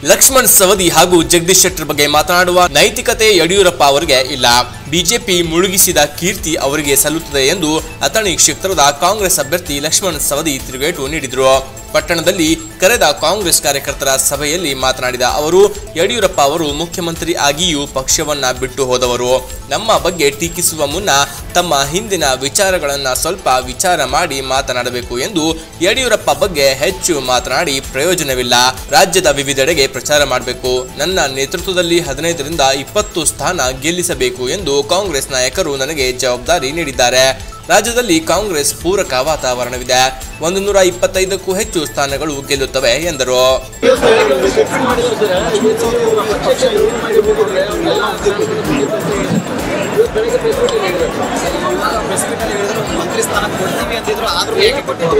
ಲಕ್ಷ್ಮಣ್ ಸವದಿ ಹಾಗೂ ಜಗದೀಶ್ ಶೆಟ್ಟರ್ ಬಗ್ಗೆ ಮಾತನಾಡುವ ನೈತಿಕತೆ ಯಡಿಯೂರಪ್ಪ ಅವರಿಗೆ ಇಲ್ಲ ಬಿಜೆಪಿ ಮುಳುಗಿಸಿದ ಕೀರ್ತಿ ಅವರಿಗೆ ಸಲ್ಲುತ್ತದೆ ಎಂದು ಅಥಣಿ ಕ್ಷೇತ್ರದ ಕಾಂಗ್ರೆಸ್ ಅಭ್ಯರ್ಥಿ ಲಕ್ಷ್ಮಣ್ ಸವದಿ ತಿರುಗೇಟು ನೀಡಿದರು ಪಟ್ಟಣದಲ್ಲಿ ಕರೆದ ಕಾಂಗ್ರೆಸ್ ಕಾರ್ಯಕರ್ತರ ಸಭೆಯಲ್ಲಿ ಮಾತನಾಡಿದ ಅವರು ಯಡಿಯೂರಪ್ಪ ಅವರು ಮುಖ್ಯಮಂತ್ರಿ ಆಗಿಯೂ ಪಕ್ಷವನ್ನ ಬಿಟ್ಟು ಹೋದವರು ನಮ್ಮ ಬಗ್ಗೆ ಟೀಕಿಸುವ ಮುನ್ನ ತಮ್ಮ ಹಿಂದಿನ ವಿಚಾರಗಳನ್ನ ಸ್ವಲ್ಪ ವಿಚಾರ ಮಾಡಿ ಮಾತನಾಡಬೇಕು ಎಂದು ಯಡಿಯೂರಪ್ಪ ಬಗ್ಗೆ ಹೆಚ್ಚು ಮಾತನಾಡಿ ಪ್ರಯೋಜನವಿಲ್ಲ ರಾಜ್ಯದ ವಿವಿಧೆಡೆಗೆ ಪ್ರಚಾರ ಮಾಡಬೇಕು ನನ್ನ ನೇತೃತ್ವದಲ್ಲಿ ಹದಿನೈದರಿಂದ ಇಪ್ಪತ್ತು ಸ್ಥಾನ ಗೆಲ್ಲಿಸಬೇಕು ಎಂದು ಕಾಂಗ್ರೆಸ್ ನಾಯಕರು ನನಗೆ ಜವಾಬ್ದಾರಿ ನೀಡಿದ್ದಾರೆ ರಾಜ್ಯದಲ್ಲಿ ಕಾಂಗ್ರೆಸ್ ಪೂರಕ ವಾತಾವರಣವಿದೆ ಒಂದು ನೂರ ಇಪ್ಪತ್ತೈದಕ್ಕೂ ಹೆಚ್ಚು ಸ್ಥಾನಗಳು ಗೆಲ್ಲುತ್ತವೆ ಎಂದರು ಮಂತ್ರಿ ಸ್ಥಾನ ಕೊಡ್ತೀವಿ ಅಂತಿದ್ರು ಆದ್ರೂ ಏಕೆ ಕೊಟ್ಟಿದ್ರು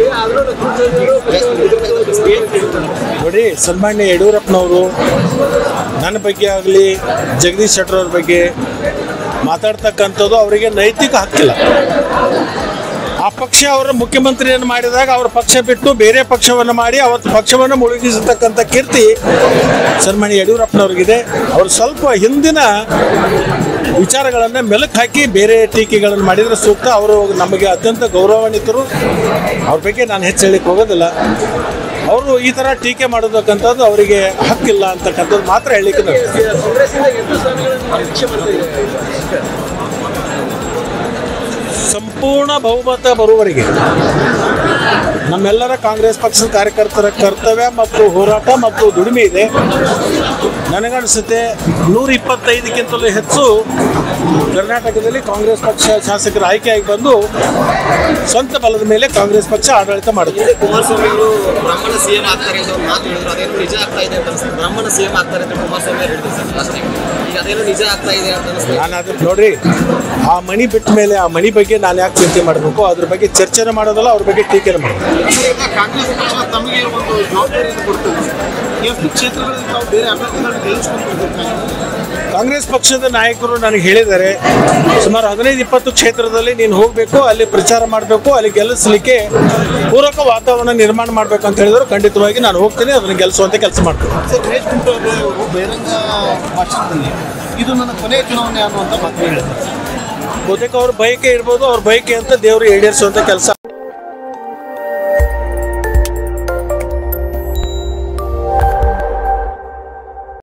ನೋಡಿ ಸನ್ಮಾನ್ಯ ಯಡಿಯೂರಪ್ಪನವರು ನನ್ನ ಬಗ್ಗೆ ಆಗಲಿ ಜಗದೀಶ್ ಶೆಟ್ಟರ್ ಅವ್ರ ಬಗ್ಗೆ ಮಾತಾಡ್ತಕ್ಕಂಥದ್ದು ಅವರಿಗೆ ನೈತಿಕ ಹಕ್ಕಿಲ್ಲ ಆ ಪಕ್ಷ ಅವರ ಮುಖ್ಯಮಂತ್ರಿಯನ್ನು ಮಾಡಿದಾಗ ಅವ್ರ ಪಕ್ಷ ಬಿಟ್ಟು ಬೇರೆ ಪಕ್ಷವನ್ನು ಮಾಡಿ ಅವತ್ತು ಪಕ್ಷವನ್ನು ಮುಳುಗಿಸತಕ್ಕಂಥ ಕೀರ್ತಿ ಸನ್ಮಾನ್ಯ ಯಡಿಯೂರಪ್ಪನವ್ರಿಗಿದೆ ಅವರು ಸ್ವಲ್ಪ ಹಿಂದಿನ ವಿಚಾರಗಳನ್ನು ಮೆಲುಕು ಹಾಕಿ ಬೇರೆ ಟೀಕೆಗಳನ್ನು ಮಾಡಿದರೆ ಸೂಕ್ತ ಅವರು ನಮಗೆ ಅತ್ಯಂತ ಗೌರವಾನ್ವಿತರು ಅವ್ರ ಬಗ್ಗೆ ನಾನು ಹೆಚ್ಚು ಹೇಳಿಕ್ಕೆ ಹೋಗೋದಿಲ್ಲ ಅವರು ಈ ಥರ ಟೀಕೆ ಮಾಡೋದಕ್ಕಂಥದ್ದು ಅವರಿಗೆ ಹಕ್ಕಿಲ್ಲ ಅಂತಕ್ಕಂಥದ್ದು ಮಾತ್ರ ಹೇಳಲಿಕ್ಕೆ ನಾನು ಸಂಪೂರ್ಣ ಬಹುಮತ ಬರುವವರೆಗೆ ನಮ್ಮೆಲ್ಲರ ಕಾಂಗ್ರೆಸ್ ಪಕ್ಷದ ಕಾರ್ಯಕರ್ತರ ಕರ್ತವ್ಯ ಮತ್ತು ಹೋರಾಟ ಮತ್ತು ದುಡಿಮೆ ಇದೆ ನನಗನ್ಸುತ್ತೆ ನೂರ ಇಪ್ಪತ್ತೈದಕ್ಕಿಂತಲೂ ಹೆಚ್ಚು ಕರ್ನಾಟಕದಲ್ಲಿ ಕಾಂಗ್ರೆಸ್ ಪಕ್ಷ ಶಾಸಕರು ಆಯ್ಕೆಯಾಗಿ ಬಂದು ಸ್ವಂತ ಬಲದ ಮೇಲೆ ಕಾಂಗ್ರೆಸ್ ಪಕ್ಷ ಆಡಳಿತ ಮಾಡುತ್ತೆ ಕುಮಾರಸ್ವಾಮಿ ಅವರು ಬ್ರಾಹ್ಮಣ ಸಿಎಂ ಆಗ್ತಾರೆ ಅಂತ ಒಂದು ಮಾತು ಹೇಳಿದ್ರು ಅದೇನು ನಿಜ ಆಗ್ತಾ ಇದೆ ಅಂತ ಅನಿಸ್ತದೆ ಬ್ರಾಹ್ಮಣ ಸಿಎಂ ಆಗ್ತಾರೆ ಅಂತ ಕುಮಾರಸ್ವಾಮಿ ಅವರು ಹೇಳಿದ್ರು ಸರ್ ಲಾಸ್ಟ್ ಟೈಮ್ ಈಗ ಅದೇನು ನಿಜ ಆಗ್ತಾ ಇದೆ ಅಂತ ಅನಿಸ್ತದೆ ನಾನು ಅದಕ್ಕೆ ನೋಡ್ರಿ ಆ ಮಣಿ ಬಿಟ್ಟ ಮೇಲೆ ಆ ಮಣಿ ಬಗ್ಗೆ ನಾನು ಯಾಕೆ ಚಿಂತೆ ಮಾಡಬೇಕು ಅದ್ರ ಬಗ್ಗೆ ಚರ್ಚೆನೇ ಮಾಡೋದಲ್ಲ ಅವ್ರ ಬಗ್ಗೆ ಟೀಕೆನೇ ಮಾಡೋದು ಕಾಂಗ್ರೆಸ್ ಪಕ್ಷ ತಮಗೆ ಒಂದು ಜವಾಬ್ದಾರಿಯನ್ನು ಕೊಡ್ತದೆ ಎಷ್ಟು ಕ್ಷೇತ್ರಗಳಲ್ಲಿ ತಾವು ಬೇರೆ ಅಭ್ಯರ್ಥಿಗಳನ್ನು ಗೆಲ್ಲಿಸ್ಕೊಂಡು ಕಾಂಗ್ರೆಸ್ ಪಕ್ಷದ ನಾಯಕರು ನನಗೆ ಹೇಳಿದ್ದಾರೆ ಸುಮಾರು ಹದಿನೈದು ಇಪ್ಪತ್ತು ಕ್ಷೇತ್ರದಲ್ಲಿ ನೀನು ಹೋಗಬೇಕು ಅಲ್ಲಿ ಪ್ರಚಾರ ಮಾಡಬೇಕು ಅಲ್ಲಿ ಗೆಲ್ಲಿಸಲಿಕ್ಕೆ ಪೂರಕ ವಾತಾವರಣ ನಿರ್ಮಾಣ ಮಾಡಬೇಕು ಅಂತ ಹೇಳಿದ್ರು ಖಂಡಿತವಾಗಿ ನಾನು ಹೋಗ್ತೀನಿ ಅದನ್ನು ಗೆಲ್ಲಿಸುವಂತೆ ಕೆಲಸ ಮಾಡ್ತೀನಿ ಸರ್ ಮಹೇಶ್ ಕುಮಟಳ್ಳಿ ಅವರು ಬಹಿರಂಗ ಭಾಷಣದಲ್ಲಿ ಇದು ನನ್ನ ಕೊನೆಯ ಚುನಾವಣೆ ಅನ್ನುವಂಥ ಮಾತು ಹೇಳಿದ್ದಾರೆ ಬಹುತೇಕ ಅವ್ರ ಬಯಕೆ ಇರ್ಬೋದು ಅವ್ರ ಬಯಕೆ ಅಂತ ದೇವರು ಈಡೇರಿಸುವಂಥ ಕೆಲಸ